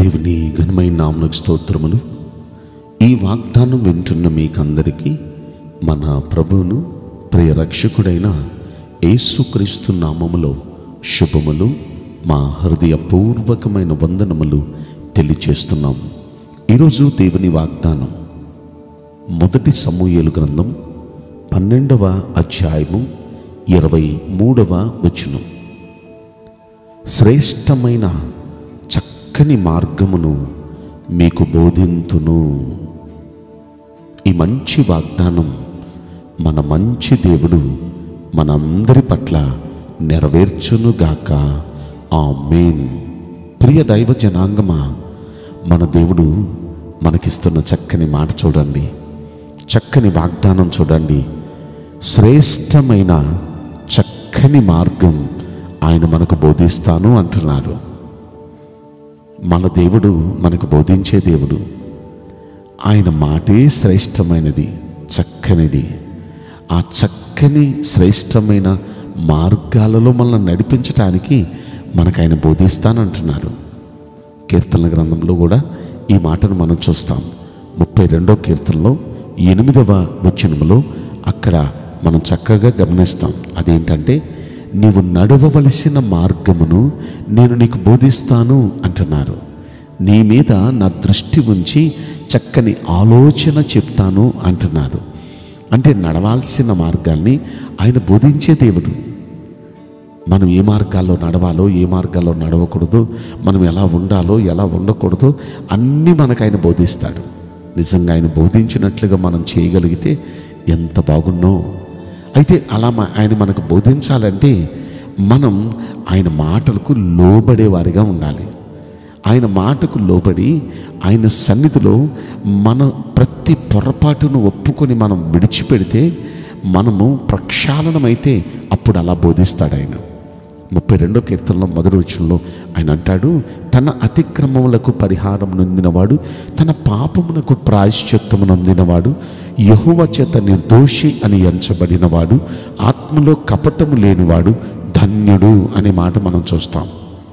దేవుని ఘనమైన నామలకు స్తోత్రములు ఈ వాగ్దానం వింటున్న మీకందరికీ మన ప్రభువును ప్రియ రక్షకుడైన యేసుక్రీస్తు నామములో శుభములు మా హృదయపూర్వకమైన వందనములు తెలియచేస్తున్నాం ఈరోజు దేవుని వాగ్దానం మొదటి సమూయేలు గ్రంథం పన్నెండవ అధ్యాయము ఇరవై మూడవ వచనం శ్రేష్టమైన చక్కని మార్గమును మీకు బోధింతును ఈ మంచి వాగ్దానం మన మంచి దేవుడు మనందరి పట్ల నెరవేర్చునుగాక ఆ మెయిన్ ప్రియ దైవ జనాంగమా మన దేవుడు మనకిస్తున్న చక్కని మాట చూడండి చక్కని వాగ్దానం చూడండి శ్రేష్టమైన చక్కని మార్గం ఆయన మనకు బోధిస్తాను అంటున్నారు మన దేవుడు మనకు బోధించే దేవుడు ఆయన మాటే శ్రేష్టమైనది చక్కనిది ఆ చక్కని శ్రేష్టమైన మార్గాలలో మనల్ని నడిపించటానికి మనకు ఆయన బోధిస్తానంటున్నారు కీర్తనల గ్రంథంలో కూడా ఈ మాటను మనం చూస్తాం ముప్పై రెండో కీర్తనలో ఎనిమిదవ వచనములో అక్కడ మనం చక్కగా గమనిస్తాం అదేంటంటే నీవు నడవవలసిన మార్గమును నేను నీకు బోధిస్తాను అంటున్నారు నీ మీద నా దృష్టి ఉంచి చక్కని ఆలోచన చెప్తాను అంటున్నారు అంటే నడవాల్సిన మార్గాల్ని ఆయన బోధించే దేవుడు మనం ఏ మార్గాల్లో నడవాలో ఏ మార్గాల్లో నడవకూడదు మనం ఎలా ఉండాలో ఎలా ఉండకూడదో అన్నీ మనకు ఆయన బోధిస్తాడు నిజంగా ఆయన బోధించినట్లుగా మనం చేయగలిగితే ఎంత బాగున్నో అయితే అలా మ- ఆయన మనకు బోధించాలంటే మనం ఆయన మాటలకు లోబడేవారిగా ఉండాలి ఆయన మాటకు లోబడి ఆయన సన్నిధిలో మన ప్రతి పొరపాటును ఒప్పుకొని మనం విడిచిపెడితే మనము ప్రక్షాళనమైతే అప్పుడు అలా బోధిస్తాడు ఆయన ముప్పై రెండో కీర్తనలో మొదటి వచనంలో ఆయన అంటాడు తన అతిక్రమములకు పరిహారం నొందినవాడు తన పాపమునకు ప్రాయశ్చిత్తము నొందినవాడు యహువ చేత నిర్దోషి అని ఎంచబడినవాడు ఆత్మలో కపటము లేనివాడు ధన్యుడు అనే మాట మనం చూస్తాం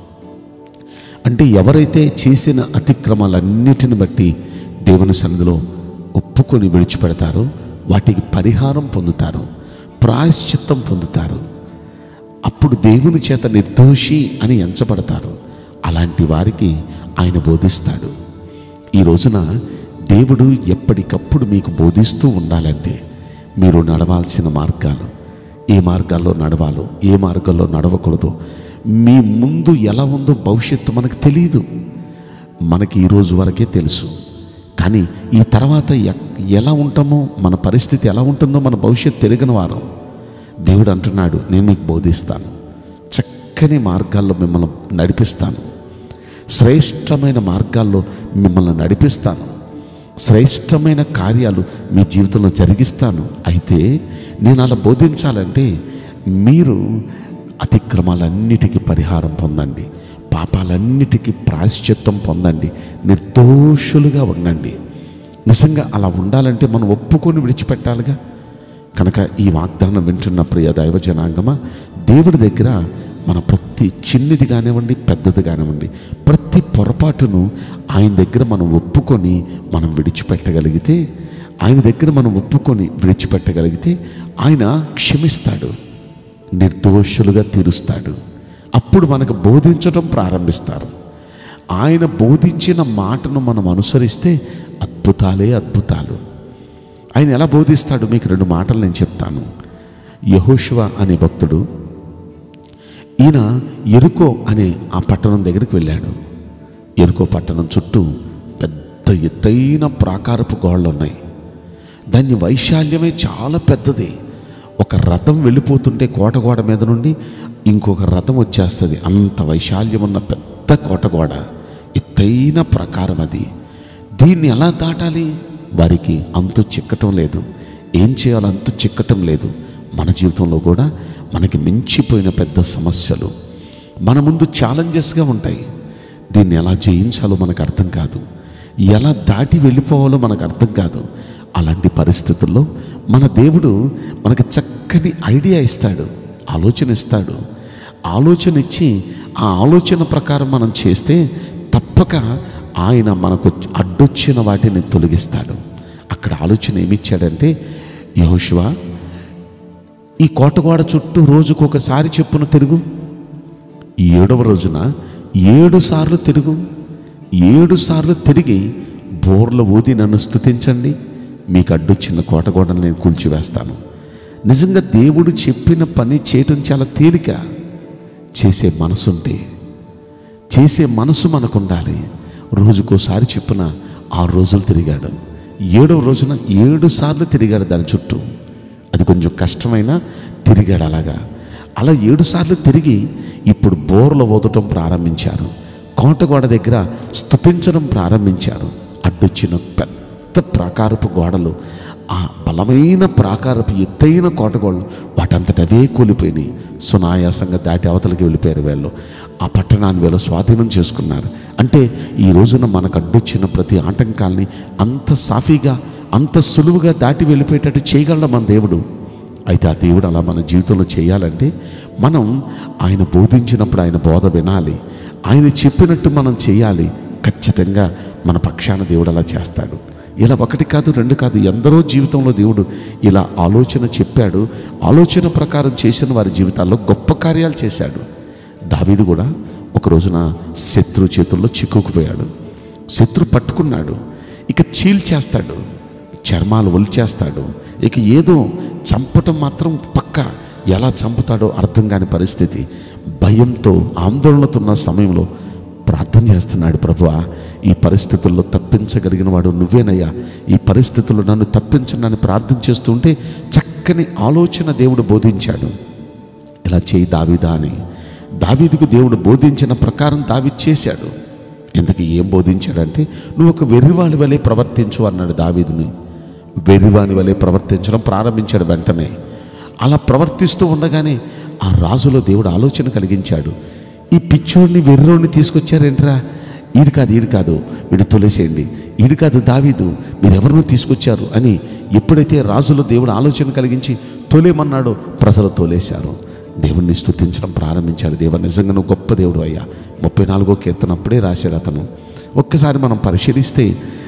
అంటే ఎవరైతే చేసిన అతిక్రమాలన్నిటిని బట్టి దేవుని సన్నిధిలో ఒప్పుకొని విడిచిపెడతారో వాటికి పరిహారం పొందుతారు ప్రాయశ్చిత్తం పొందుతారు అప్పుడు దేవుని చేత నిర్దోషి అని ఎంచబడతారు అలాంటి వారికి ఆయన బోధిస్తాడు ఈ రోజున దేవుడు ఎప్పటికప్పుడు మీకు బోధిస్తూ ఉండాలంటే మీరు నడవాల్సిన మార్గాలు ఏ మార్గాల్లో నడవాలో ఏ మార్గాల్లో నడవకూడదో మీ ముందు ఎలా ఉందో భవిష్యత్తు మనకు తెలియదు మనకి ఈ రోజు వరకే తెలుసు కానీ ఈ తర్వాత ఎ- ఎలా ఉంటామో మన పరిస్థితి ఎలా ఉంటుందో మన భవిష్యత్తు తెలియని వారం దేవుడు అంటున్నాడు నేను మీకు బోధిస్తాను చక్కని మార్గాల్లో మిమ్మల్ని నడిపిస్తాను శ్రేష్టమైన మార్గాల్లో మిమ్మల్ని నడిపిస్తాను శ్రేష్టమైన కార్యాలు మీ జీవితంలో జరిగిస్తాను అయితే నేను అలా బోధించాలంటే మీరు అతిక్రమాలన్నిటికీ పరిహారం పొందండి పాపాలన్నిటికీ ప్రాయశ్చిత్తం పొందండి నిర్దోషులుగా ఉండండి నిజంగా అలా ఉండాలంటే మనం ఒప్పుకొని విడిచిపెట్టాలిగా కనుక ఈ వాగ్దానం వింటున్న ప్రియ దైవ జనాంగమా దేవుడి దగ్గర మన ప్రతి చిన్నది కానివ్వండి పెద్దది కానివ్వండి ప్రతి పొరపాటును ఆయన దగ్గర మనం ఒప్పుకొని మనం విడిచిపెట్టగలిగితే ఆయన దగ్గర మనం ఒప్పుకొని విడిచిపెట్టగలిగితే ఆయన క్షమిస్తాడు నిర్దోషులుగా తీరుస్తాడు అప్పుడు మనకు బోధించడం ప్రారంభిస్తారు ఆయన బోధించిన మాటను మనం అనుసరిస్తే అద్భుతాలే అద్భుతాలు ఆయన ఎలా బోధిస్తాడు మీకు రెండు మాటలు నేను చెప్తాను యహోశివ అనే భక్తుడు ఈయన ఎరుకో అనే ఆ పట్టణం దగ్గరికి వెళ్ళాడు ఎరుకో పట్టణం చుట్టూ పెద్ద ఎత్తైన ప్రాకారపు గోడలు ఉన్నాయి దాని వైశాల్యమే చాలా పెద్దది ఒక రథం వెళ్ళిపోతుంటే కోట గోడ మీద నుండి ఇంకొక రథం వచ్చేస్తుంది అంత వైశాల్యం ఉన్న పెద్ద కోట గోడ ఎత్తైన ప్రకారం అది దీన్ని ఎలా దాటాలి వారికి అంతు చిక్కటం లేదు ఏం చేయాలో అంతు చిక్కటం లేదు మన జీవితంలో కూడా మనకి మించిపోయిన పెద్ద సమస్యలు మన ముందు ఛాలెంజెస్గా ఉంటాయి దీన్ని ఎలా జయించాలో మనకు అర్థం కాదు ఎలా దాటి వెళ్ళిపోవాలో మనకు అర్థం కాదు అలాంటి పరిస్థితుల్లో మన దేవుడు మనకు చక్కని ఐడియా ఇస్తాడు ఆలోచన ఇస్తాడు ఆలోచన ఇచ్చి ఆ ఆలోచన ప్రకారం మనం చేస్తే తప్పక ఆయన మనకు అడ్డొచ్చిన వాటిని తొలగిస్తాడు అక్కడ ఆలోచన ఏమిచ్చాడంటే యహోశివా ఈ కోటగోడ చుట్టూ రోజుకు ఒకసారి చెప్పున తిరుగు ఈ ఏడవ రోజున ఏడు సార్లు తిరుగు ఏడు సార్లు తిరిగి బోర్ల ఊది నన్ను స్తుతించండి మీకు అడ్డొచ్చిన కోటగోడను నేను కూల్చివేస్తాను నిజంగా దేవుడు చెప్పిన పని చేయటం చాలా తేలిక చేసే మనసుంటే చేసే మనసు మనకు ఉండాలి రోజుకోసారి చెప్పున ఆరు రోజులు తిరిగాడు ఏడవ రోజున ఏడు సార్లు తిరిగాడు దాని చుట్టూ అది కొంచెం కష్టమైనా తిరిగాడు అలాగా అలా ఏడు సార్లు తిరిగి ఇప్పుడు బోర్లు ఊదటం ప్రారంభించారు కోటగోడ దగ్గర స్తుతించడం ప్రారంభించారు అడ్డొచ్చిన పెద్ద ప్రాకారపు గోడలు ఆ బలమైన ప్రాకారపు ఎత్తైన కోటగోడలు వాటంతట అవే కూలిపోయినాయి సునాయాసంగా దాటి అవతలకి వెళ్ళిపోయారు వీళ్ళు ఆ పట్టణాన్ని వీళ్ళు స్వాధీనం చేసుకున్నారు అంటే ఈ రోజున మనకు అడ్డొచ్చిన ప్రతి ఆటంకాల్ని అంత సాఫీగా అంత సులువుగా దాటి వెళ్ళిపోయేటట్టు చేయగలడు మన దేవుడు అయితే ఆ దేవుడు అలా మన జీవితంలో చేయాలంటే మనం ఆయన బోధించినప్పుడు ఆయన బోధ వినాలి ఆయన చెప్పినట్టు మనం చేయాలి ఖచ్చితంగా మన పక్షాన దేవుడు అలా చేస్తాడు ఇలా ఒకటి కాదు రెండు కాదు ఎందరో జీవితంలో దేవుడు ఇలా ఆలోచన చెప్పాడు ఆలోచన ప్రకారం చేసిన వారి జీవితాల్లో గొప్ప కార్యాలు చేశాడు దావీదు కూడా ఒక రోజున శత్రు చేతుల్లో చిక్కుకుపోయాడు శత్రు పట్టుకున్నాడు ఇక చీల్చేస్తాడు చర్మాలు ఒలిచేస్తాడు ఇక ఏదో చంపటం మాత్రం పక్క ఎలా చంపుతాడో అర్థం కాని పరిస్థితి భయంతో ఆందోళనతో ఉన్న సమయంలో ప్రార్థన చేస్తున్నాడు ప్రభువా ఈ పరిస్థితుల్లో తప్పించగలిగిన వాడు నువ్వేనయ్యా ఈ పరిస్థితుల్లో నన్ను తప్పించనని ప్రార్థన చేస్తుంటే చక్కని ఆలోచన దేవుడు బోధించాడు ఇలా చేయి దావీదా అని దావీదుకు దేవుడు బోధించిన ప్రకారం దావీ చేశాడు ఇంతకీ ఏం బోధించాడంటే నువ్వు ఒక వెర్రివాని వలె ప్రవర్తించు అన్నాడు దావీదుని వెర్రివాని వలె ప్రవర్తించడం ప్రారంభించాడు వెంటనే అలా ప్రవర్తిస్తూ ఉండగానే ఆ రాజులో దేవుడు ఆలోచన కలిగించాడు ఈ పిచ్చోడిని వెర్రోడిని తీసుకొచ్చారేంట్రా ఈడు కాదు ఈడు కాదు వీడు తొలేసేయండి ఈడు కాదు దావీదు మీరు ఎవరినో తీసుకొచ్చారు అని ఎప్పుడైతే రాజులో దేవుడు ఆలోచన కలిగించి తోలేమన్నాడో ప్రజలు తోలేశారు దేవుణ్ణి స్తుతించడం ప్రారంభించాడు దేవ నిజంగా నువ్వు గొప్ప దేవుడు అయ్యా ముప్పై నాలుగో కీర్తన అప్పుడే రాశాడు అతను ఒక్కసారి మనం పరిశీలిస్తే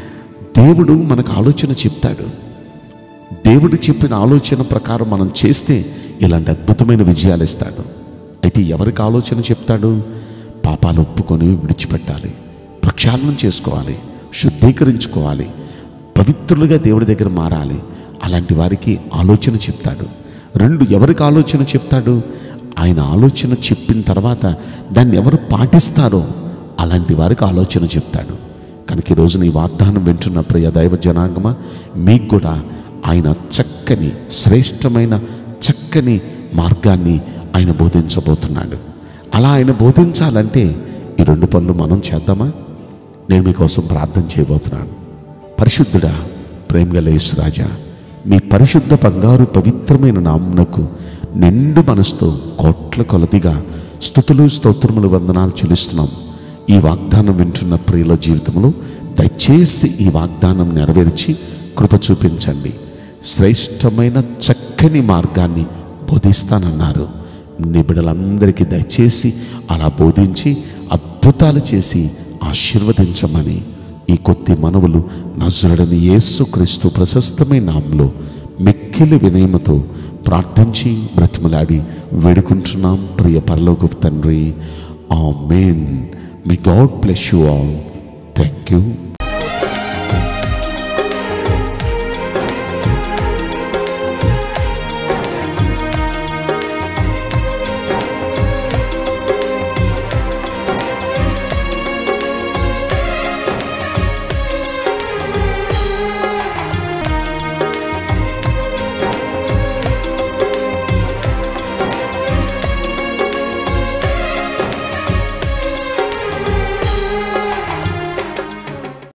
దేవుడు మనకు ఆలోచన చెప్తాడు దేవుడు చెప్పిన ఆలోచన ప్రకారం మనం చేస్తే ఇలాంటి అద్భుతమైన విజయాలు ఇస్తాడు అయితే ఎవరికి ఆలోచన చెప్తాడు పాపాలు ఒప్పుకొని విడిచిపెట్టాలి ప్రక్షాళనం చేసుకోవాలి శుద్ధీకరించుకోవాలి పవిత్రులుగా దేవుడి దగ్గర మారాలి అలాంటి వారికి ఆలోచన చెప్తాడు రెండు ఎవరికి ఆలోచన చెప్తాడు ఆయన ఆలోచన చెప్పిన తర్వాత దాన్ని ఎవరు పాటిస్తారో అలాంటి వారికి ఆలోచన చెప్తాడు కనుక ఈ రోజున ఈ వాగ్దానం వింటున్న ప్రియ దైవ జనాంగమా మీకు కూడా ఆయన చక్కని శ్రేష్టమైన చక్కని మార్గాన్ని ఆయన బోధించబోతున్నాడు అలా ఆయన బోధించాలంటే ఈ రెండు పనులు మనం చేద్దామా నేను మీకోసం ప్రార్థన చేయబోతున్నాను పరిశుద్ధుడా ప్రేమగల యేసురాజా మీ పరిశుద్ధ బంగారు పవిత్రమైన నామునకు నిండు మనసుతో కోట్ల కొలదిగా స్థుతులు స్తోత్రములు వందనాలు చెల్లిస్తున్నాం ఈ వాగ్దానం వింటున్న ప్రియుల జీవితంలో దయచేసి ఈ వాగ్దానం నెరవేర్చి కృప చూపించండి శ్రేష్టమైన చక్కని మార్గాన్ని బోధిస్తానన్నారు నిబిడలందరికీ దయచేసి అలా బోధించి అద్భుతాలు చేసి ఆశీర్వదించమని ఈ కొద్ది మనవులు నజరుడని యేసుక్రీస్తు ప్రశస్తమైన నామంలో మిక్కిలి వినయముతో ప్రార్థించి బ్రతిమలాడి వేడుకుంటున్నాం ప్రియ పరలోక తండ్రి amen may God bless you all thank you